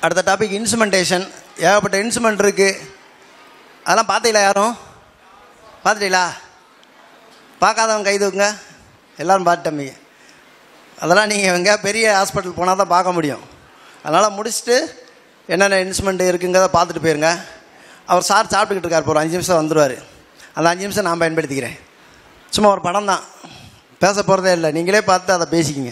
அடுத்த topic instrumentation ஏகப்பட்ட instrument இருக்குது அதெல்லாம் பார்த்தீங்களா யாரும் பார்த்துட்டீங்களா பார்க்காதவங்க கை தூக்குங்க எல்லாரும் பார்த்துட்டோம் அதெல்லாம் நீங்கள் எங்கே பெரிய ஹாஸ்பிட்டல் போனால் தான் பார்க்க முடியும் அதனால் முடிச்சுட்டு என்னென்ன இன்ஸ்ட்ருமெண்ட் இருக்குங்கிறத பார்த்துட்டு போயிருங்க அவர் சார் சாப்பிட்டுக்கிட்டு இருக்கார் ஒரு அஞ்சு நிமிஷம் வந்துடுவார் அந்த அஞ்சு நிமிஷம் நான் பயன்படுத்திக்கிறேன் சும்மா ஒரு படம் தான் பேச போகிறதே இல்லை நீங்களே பார்த்து அதை பேசிக்கிங்க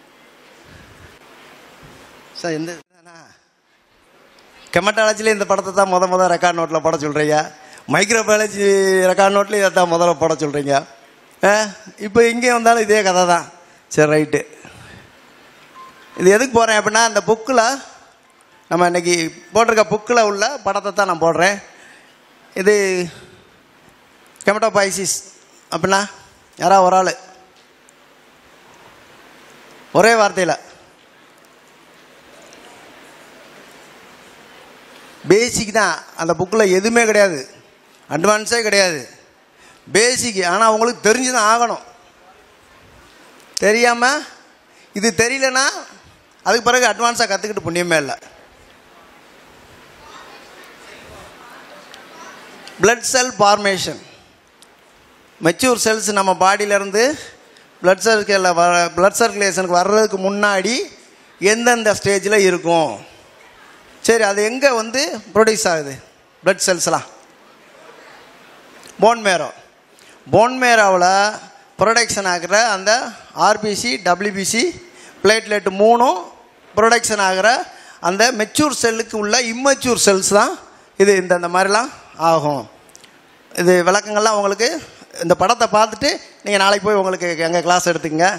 சார் எந்த கெமட்டாலஜியில் இந்த படத்தை தான் முத முத ரெக்கார்ட் நோட்டில் போட சொல்கிறீங்க மைக்ரோ பயாலஜி ரெக்கார்ட் நோட்லேயும் இதை தான் முதல்ல போட சொல்கிறீங்க இப்போ இங்கே வந்தாலும் இதே கதை தான் சரி ரைட்டு இது எதுக்கு போகிறேன் அப்படின்னா அந்த புக்கில் நம்ம இன்னைக்கு போட்டிருக்க புக்கில் உள்ள படத்தை தான் நான் போடுறேன் இது கெமட்டோபாய்சிஸ் அப்படின்னா யாரா ஒரு ஆள் ஒரே வார்த்தையில் பேசிக் தான் அந்த புக்கில் எதுவுமே கிடையாது அட்வான்ஸே கிடையாது பேசிக் ஆனால் உங்களுக்கு தெரிஞ்சு தான் ஆகணும் தெரியாமல் இது தெரியலனா அதுக்கு பிறகு அட்வான்ஸாக கற்றுக்கிட்டு புண்ணியமே இல்லை blood cell formation mature cells நம்ம பாடியிலேருந்து பிளட் சர்க்கிளில் வர பிளட் சர்க்குலேஷனுக்கு வர்றதுக்கு முன்னாடி எந்தெந்த ஸ்டேஜில் இருக்கும் சரி அது எங்கே வந்து ப்ரொடியூஸ் ஆகுது பிளட் செல்ஸ்லாம் போன் மேரோ போன் மேரோவில் ப்ரொடக்ஷன் ஆகிற அந்த ஆர்பிசி டபிள்யூபிசி பிளேட்லெட் மூணும் ப்ரொடக்ஷன் ஆகிற அந்த மெச்சூர் செல்லுக்கு உள்ள இம்மெச்சூர் செல்ஸ் தான் இது இந்த இந்த மாதிரிலாம் ஆகும் இது விளக்கங்கள்லாம் உங்களுக்கு இந்த படத்தை பார்த்துட்டு நீங்கள் நாளைக்கு போய் உங்களுக்கு எங்கள் கிளாஸ் எடுத்துக்கங்க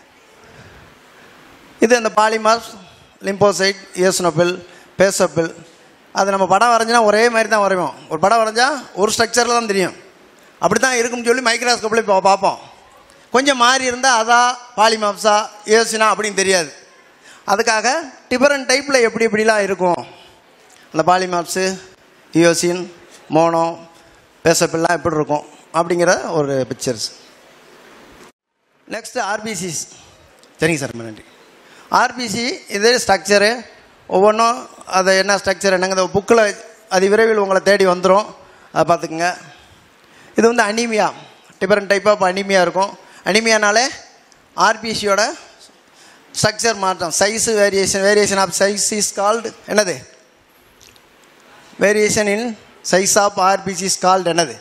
இது அந்த பாலிமார்ஸ் லிம்போசைட் இயஸ்னோபில் பேசப்பில் அது நம்ம படம் வரைஞ்சினா ஒரே மாதிரி தான் வரைவோம் ஒரு படம் வரைஞ்சா ஒரு ஸ்ட்ரக்சரில் தான் தெரியும் அப்படி தான் இருக்கும்னு சொல்லி மைக்ரோஸ்கோப்பில் இப்போ பார்ப்போம் கொஞ்சம் மாறி இருந்தால் அதா பாலிமாப்ஸா ஏசினா அப்படின்னு தெரியாது அதுக்காக டிஃபரெண்ட் டைப்பில் எப்படி எப்படிலாம் இருக்கும் அந்த பாலிமாப்ஸு இயோசின் மோனோ பேசப்பில்லாம் எப்படி இருக்கும் அப்படிங்கிற ஒரு பிக்சர்ஸ் நெக்ஸ்ட் ஆர்பிசிஸ் சரிங்க சார் ரொம்ப நன்றி ஆர்பிசி இது ஸ்ட்ரக்சரு ஒவ்வொன்றும் அது என்ன ஸ்ட்ரக்சர் என்னங்க புக்கில் அது விரைவில் உங்களை தேடி வந்துடும் அதை பார்த்துக்குங்க இது வந்து anaemia different type of anaemia இருக்கும் அனீமியானாலே ஆர்பிசியோட ஸ்ட்ரக்சர் மாற்றம் size variation variation of size is called என்னது variation in size of RBC is called என்னது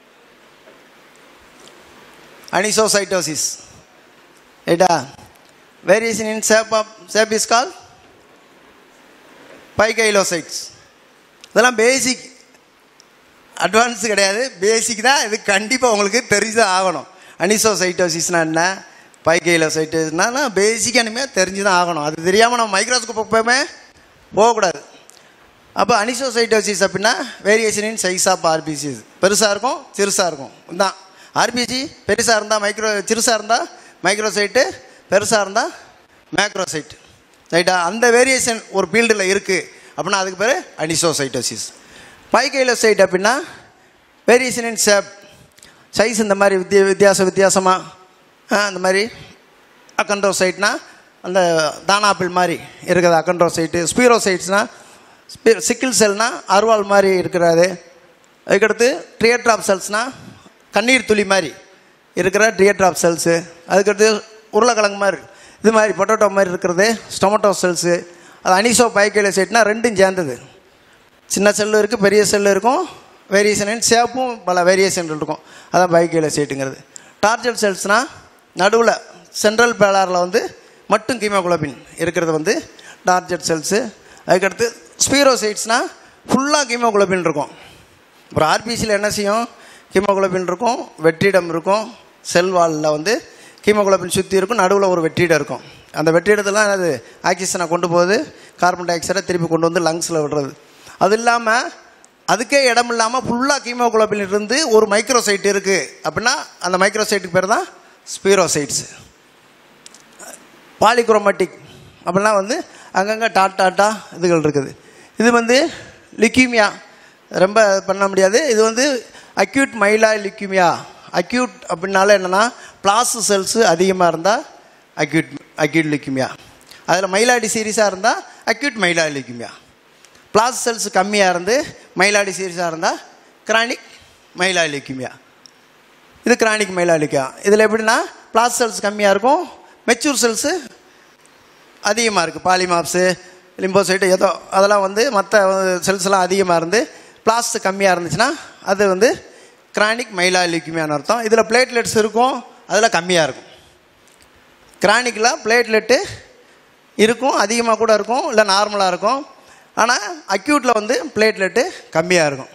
அனிசோசைட்டோசிஸ் ரைட்டா variation in shape of shape is call poikilocytes இதெல்லாம் பேசிக் அட்வான்ஸ் கிடையாது பேசிக் தான் இது கண்டிப்பாக உங்களுக்கு தெரிஞ்சுதான் ஆகணும் அனிசோசைட்டோசிஸ்னா என்ன பைகைலோசைட்டோசிஸ்னா பேசிக் இனிமேல் தெரிஞ்சு தான் ஆகணும் அது தெரியாமல் நம்ம மைக்ரோஸ்கோப் எப்போவுமே போகக்கூடாது அப்போ அனிசோசைட்டோசிஸ் அப்படின்னா variation in size of RBC பெருசாக இருக்கும் சிறுசாக இருக்கும் இதுதான் ஆர்பிசி பெருசாக இருந்தால் மைக்ரோ சிறுசாக இருந்தால் மைக்ரோசைட்டு பெருசாக இருந்தால் மேக்ரோசைட் ரைட்டா அந்த வேரியேஷன் ஒரு ஃபீல்டில் இருக்குது அப்படின்னா அதுக்கு பேர் அனிசோசைட்டோசிஸ் பைகைலோசைட் அப்படின்னா வேரியேஷன் இன் ஷேப் சைஸ் இந்த மாதிரி வித்திய வித்தியாச வித்தியாசமாக அந்த மாதிரி அக்கண்ட்ரோசைட்னா அந்த தானாப்பிள் மாதிரி இருக்குது அக்கண்ட்ரோசைட்டு ஸ்பீரோசைட்ஸ்னால் சிக்கிள் செல்னால் அருவாள் மாதிரி இருக்கிறது அதுக்கடுத்து ட்ரியட்ராப் செல்ஸ்னால் கண்ணீர் துளி மாதிரி இருக்கிற ட்ரியட்ராப் செல்ஸு அதுக்கடுத்து உருளைக்கிழங்கு மாதிரி இது மாதிரி பொட்டோட்டோ மாதிரி இருக்கிறது ஸ்டொமட்டோ செல்ஸு அது அனிசோ பைக்கைலோசைட்னா ரெண்டும் சேர்ந்தது சின்ன செல்லு இருக்குது பெரிய செல்லு இருக்கும் வேரியேஷன் ஷேப்பும் பல வேரியேஷன் இருக்கும் அதான் பைக்கைலோசைட்டுங்கிறது டார்ஜெட் செல்ஸ்னால் நடுவில் சென்ட்ரல் பேலாரில் வந்து மட்டும் கீமோகுளோபின் இருக்கிறது வந்து டார்ஜெட் செல்ஸு அதுக்கடுத்து ஸ்பீரோசைட்ஸ்னால் ஃபுல்லாக கீமோகுளோபின் இருக்கும் அப்புறம் ஆர்பிசியில் என்ன செய்யும் கீமோகுளோபின் இருக்கும் வெற்றிடம் இருக்கும் செல் வாலில் வந்து கீமோகுளோபின் சுற்றி இருக்கும் நடுவில் ஒரு வெற்றிடம் இருக்கும் அந்த வெற்றிடத்தில் என்னது ஆக்சிஜனை கொண்டு போகுது கார்பன் டை ஆக்சைடை திருப்பி கொண்டு வந்து லங்ஸில் விடுறது அது இல்லாமல் அதுக்கே இடம் இல்லாமல் ஃபுல்லாக கீமோகுளோபின் இருந்து ஒரு மைக்ரோசைட் இருக்குது அப்படின்னா அந்த மைக்ரோசைட்டுக்கு பேர் தான் ஸ்பீரோசைட்ஸ் பாலிக்ரோமேட்டிக் அப்படின்னா வந்து அங்கங்கே டாட் டாட்டா இதுகள் இருக்குது இது வந்து லிக்யூமியா ரொம்ப பண்ண முடியாது இது வந்து அக்யூட் மைலா லிக்யூமியா அக்யூட் அப்படின்னால என்னென்னா பிளாஸ் செல்ஸு அதிகமாக இருந்தால் அக்யூட் அக்யூட் லிக்யூமியா அதில் மைலாடி சீரியஸாக இருந்தால் acute myeloid leukaemia blast cells கம்மியாக இருந்து மைலாடி சீரியஸாக இருந்தால் கிரானிக் மைலாடி லியூக்கிமியா இது கிரானிக் மைலாலிக்கா இதில் எப்படின்னா பிளாஸ் செல்ஸ் கம்மியாக இருக்கும் மெச்சூர் செல்ஸு அதிகமாக இருக்குது பாலிமாப்ஸு லிம்போசைட்டு ஏதோ அதெல்லாம் வந்து மற்ற செல்ஸ்லாம் அதிகமாக இருந்து பிளாஸ் கம்மியாக இருந்துச்சுன்னா அது வந்து கிரானிக் மைலா லியூக்கிமியான்னு அர்த்தம் இதில் பிளேட்லெட்ஸ் இருக்கும் அதில் கம்மியாக இருக்கும் கிரானிக்கில் பிளேட்லெட்டு இருக்கும் அதிகமாக கூட இருக்கும் இல்லை நார்மலாக இருக்கும் ஆனால் அக்யூட்டில் வந்து பிளேட்லெட்டு கம்மியாக இருக்கும்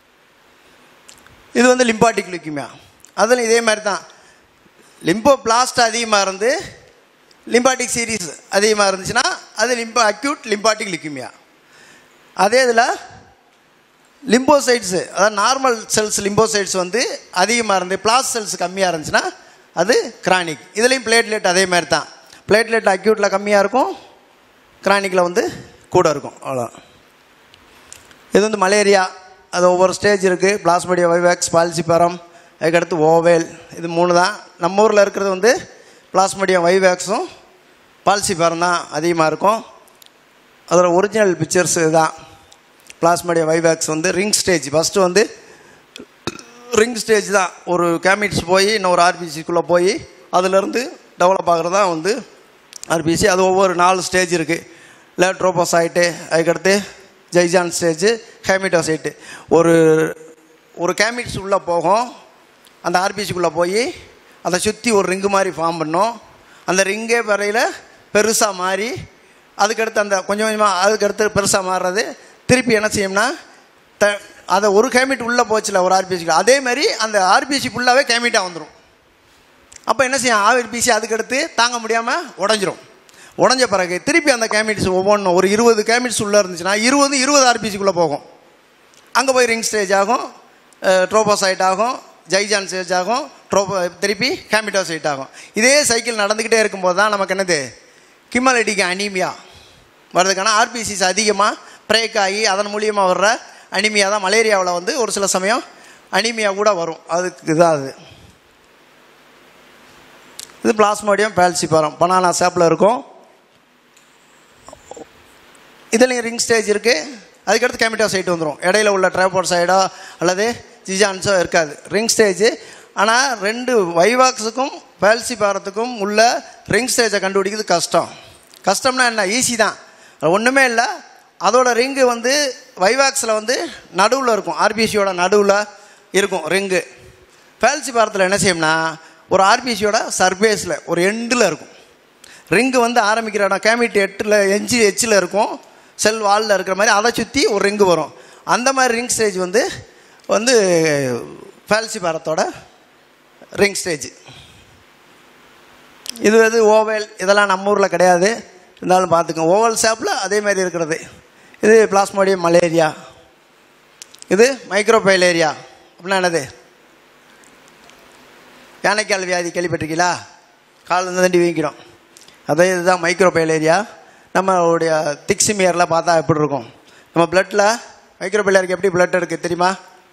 இது வந்து லிம்பாட்டிக் லியூக்கிமியா அதில் இதே மாதிரி தான் லிம்போ பிளாஸ்ட் அதிகமாக இருந்து லிம்பாட்டிக் சீரீஸ் அதிகமாக இருந்துச்சுன்னா அது லிம்போ அக்யூட் லிம்பாட்டிக் லியூக்கிமியா அதே இதில் லிம்போசைட்ஸு அதாவது நார்மல் செல்ஸ் லிம்போசைட்ஸ் வந்து அதிகமாக இருந்து பிளாஸ் செல்ஸ் கம்மியாக இருந்துச்சுன்னா அது கிரானிக் இதுலேயும் பிளேட்லெட் அதே மாதிரி தான் பிளேட்லெட் அக்யூட்டில் கம்மியாக இருக்கும் கிரானிக்கில் வந்து கூட இருக்கும் அவ்வளோ இது வந்து மலேரியா அது ஒவ்வொரு ஸ்டேஜ் இருக்குது பிளாஸ்மோடியா வைவேக்ஸ் பால்சிபரம் அதுக்கடுத்து ஓவேல் இது மூணு தான் நம்ம ஊரில் இருக்கிறது வந்து பிளாஸ்மோடியா வைவேக்ஸும் பால்சிபரம் தான் அதிகமாக இருக்கும் அதோட ஒரிஜினல் பிக்சர்ஸ் இதுதான் பிளாஸ்மோடியா வைவேக்ஸ் வந்து ரிங் ஸ்டேஜ் ஃபஸ்ட்டு வந்து ரிங் ஸ்டேஜ் தான் ஒரு கேமிட்ஸ் போய் இன்னொரு ஆர்பிசிக்குள்ளே போய் அதுலேருந்து டெவலப் ஆகிறது தான் வந்து ஆர்பிசி அது ஒவ்வொரு நாலு ஸ்டேஜ் இருக்குது லேட்ரோபோசைட்டு அதுக்கடுத்து ஜைஜான் ஸ்டேஜ் ஹேமிட்டோசைட்டு ஒரு ஒரு கேமிட்ஸ் உள்ளே போகும் அந்த ஆர்பிசிக்குள்ளே போய் அதை சுற்றி ஒரு ரிங்கு மாதிரி ஃபார்ம் பண்ணோம் அந்த ரிங்கே வரையில் பெருசாக மாறி அதுக்கடுத்து அந்த கொஞ்சம் கொஞ்சமாக அதுக்கடுத்து பெருசாக மாறுறது திருப்பி என்ன செய்யும்னா த அதை ஒரு கேமிட் உள்ளே போச்சுல ஒரு ஆர்பிசிக்கு அதே மாதிரி அந்த ஆர்பிசி ஃபுல்லாகவே கேமிட்டாக வந்துடும் அப்போ என்ன செய்யும் ஆர்பிசி அதுக்கடுத்து தாங்க முடியாமல் உடஞ்சிரும் உடஞ்ச பிறகு திருப்பி அந்த கேமிட்ஸ் ஒவ்வொன்றும் ஒரு இருபது கேமிட்ஸ் உள்ளே இருந்துச்சுன்னா இருபது இருபது ஆர்பிசிக்குள்ளே போகும் அங்கே போய் ரிங் ஸ்டேஜ் ஆகும் ட்ரோபோசைட் ஆகும் ஜைஜான் ஸ்டேஜ் ஆகும் ட்ரோபோ திருப்பி கேமிட்டோசைட் ஆகும் இதே சைக்கிள் நடந்துக்கிட்டே இருக்கும்போது தான் நமக்கு என்னது கிமலடிக்கு அனீமியா வர்றதுக்கான ஆர்பிசிஸ் அதிகமாக பிரேக் ஆகி அதன் மூலியமாக வர்ற அனிமியா தான் மலேரியாவில் வந்து ஒரு சில சமயம் அனிமியா கூட வரும் அதுக்கு இதான் அது இது பிளாஸ்மோடியம் பேல்சிபாரம் பனானா ஷேப்பில் இருக்கும் இதுலேயும் ரிங் ஸ்டேஜ் இருக்குது அதுக்கடுத்து கேமிட்டோ சைட் வந்துடும் இடையில உள்ள ட்ரைபோர்ட் சைடோ அல்லது ஜிஜான்ஸோ இருக்காது ரிங் ஸ்டேஜ் ஆனால் ரெண்டு வைவாக்ஸுக்கும் பேல்சிபாரத்துக்கும் உள்ள ரிங் ஸ்டேஜை கண்டுபிடிக்கிறது கஷ்டம் கஷ்டம்னா என்ன ஈஸி தான் ஒன்றுமே இல்லை அதோட ரிங்கு வந்து வைவாக்ஸில் வந்து நடுவில் இருக்கும் ஆர்பிசியோட நடுவில் இருக்கும் ரிங்கு ஃபேல்சி பாரத்தில் என்ன செய்யும்னா ஒரு ஆர்பிசியோட சர்பேஸில் ஒரு எண்டில் இருக்கும் ரிங்கு வந்து ஆரம்பிக்கிற இடம் கேமிட் எட்டில் எஞ்சி எச்சில் இருக்கும் செல் வாலில் இருக்கிற மாதிரி அதை சுற்றி ஒரு ரிங்கு வரும் அந்த மாதிரி ரிங் ஸ்டேஜ் வந்து வந்து ஃபேல்சி பாரத்தோட ரிங் ஸ்டேஜ் இது வந்து ஓவல் இதெல்லாம் நம்ம ஊரில் கிடையாது இருந்தாலும் பார்த்துக்கோங்க ஓவல் ஷேப்பில் அதே மாதிரி இருக்கிறது இது பிளாஸ்மோடியம் மலேரியா இது மைக்ரோபைலேரியா அப்படின்னா என்னது யானைக்கால் வியாதி கேள்விப்பட்டிருக்கீங்களா கால் வந்து தண்டி வீங்கிடும் அதே இதுதான் மைக்ரோபைலேரியா நம்மளுடைய திக்ஸிமியரில் பார்த்தா எப்படி இருக்கும் நம்ம பிளட்டில் மைக்ரோபைலேரிக்கு எப்படி பிளட் எடுக்கு தெரியுமா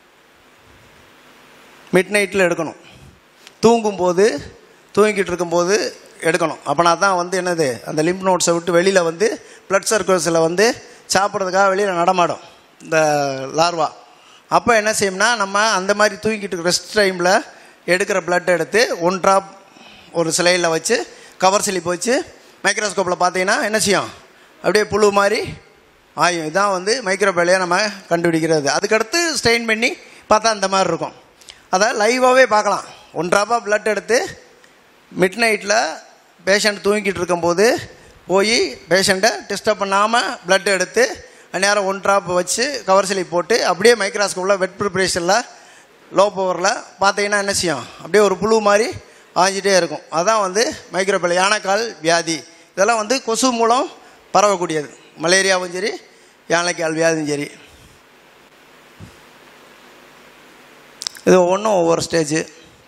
மிட் நைட்டில் எடுக்கணும் தூங்கும்போது தூங்கிட்டு இருக்கும்போது எடுக்கணும் அப்போனா தான் வந்து என்னது அந்த லிம்ப் நோட்ஸை விட்டு வெளியில் வந்து பிளட் சர்க்குலஸில் வந்து சாப்பிட்றதுக்காக வெளியில் நடமாடும் இந்த லார்வா அப்போ என்ன செய்யும்னா நம்ம அந்த மாதிரி தூங்கிட்டு ரெஸ்ட் டைமில் எடுக்கிற பிளட் எடுத்து ஒன் ட்ராப் ஒரு சிலையில் வச்சு கவர் ஸ்லிப் வச்சு மைக்ரோஸ்கோப்பில் பார்த்தீங்கன்னா என்ன செய்யும் அப்படியே புழு மாதிரி ஆயும் இதான் வந்து மைக்ரோபேலையாக நம்ம கண்டுபிடிக்கிறது அதுக்கடுத்து ஸ்ட்ரெயின் பண்ணி பார்த்தா இந்த மாதிரி இருக்கும் அதை லைவாகவே பார்க்கலாம் ஒன் ட்ராப்பாக பிளட் எடுத்து மிட் நைட்டில் பேஷண்ட் தூங்கிட்டு இருக்கும்போது போய் பேஷண்ட்டை டிஸ்டர்ப் பண்ணாமல் பிளட் எடுத்து அந்நேரம் ஒன் ட்ராப் வச்சு கவர் ஸ்லிப் போட்டு அப்படியே மைக்ரோஸ்கோப்பில் வெட் ப்ரிப்ரேஷனில் லோ பவரில் பார்த்தீங்கன்னா என்ன செய்யும் அப்படியே ஒரு புழு மாதிரி ஆஞ்சிட்டே இருக்கும் அதான் வந்து மைக்ரோபேல் யானைக்கால் வியாதி இதெல்லாம் வந்து கொசு மூலம் பரவக்கூடியது மலேரியாவும் சரி யானைக்கால் வியாதியும் சரி இது ஒவ்வொன்றும் ஒவ்வொரு ஸ்டேஜு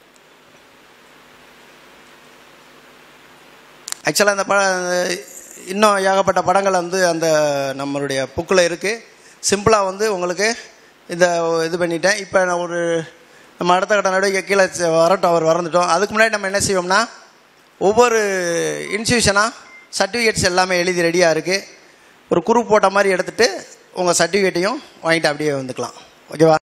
ஆக்சுவலாக அந்த பட இன்னும் ஏகப்பட்ட படங்கள் வந்து அந்த நம்மளுடைய புக்கில் இருக்குது சிம்பிளாக வந்து உங்களுக்கு இந்த இது பண்ணிட்டேன் இப்போ நான் ஒரு நம்ம அடுத்த கட்ட நடுவே கீழே ச- வரட்டும் அவர் வரந்துட்டோம் அதுக்கு முன்னாடி நம்ம என்ன செய்வோம்னா ஒவ்வொரு இன்ஸ்டியூஷனாக சர்டிஃபிகேட்ஸ் எல்லாமே எழுதி ரெடியாக இருக்குது ஒரு குரூப் போட்ட மாதிரி எடுத்துகிட்டு உங்கள் சர்டிஃபிகேட்டையும் வாங்கிட்டு அப்படியே வந்துக்கலாம் ஓகேவா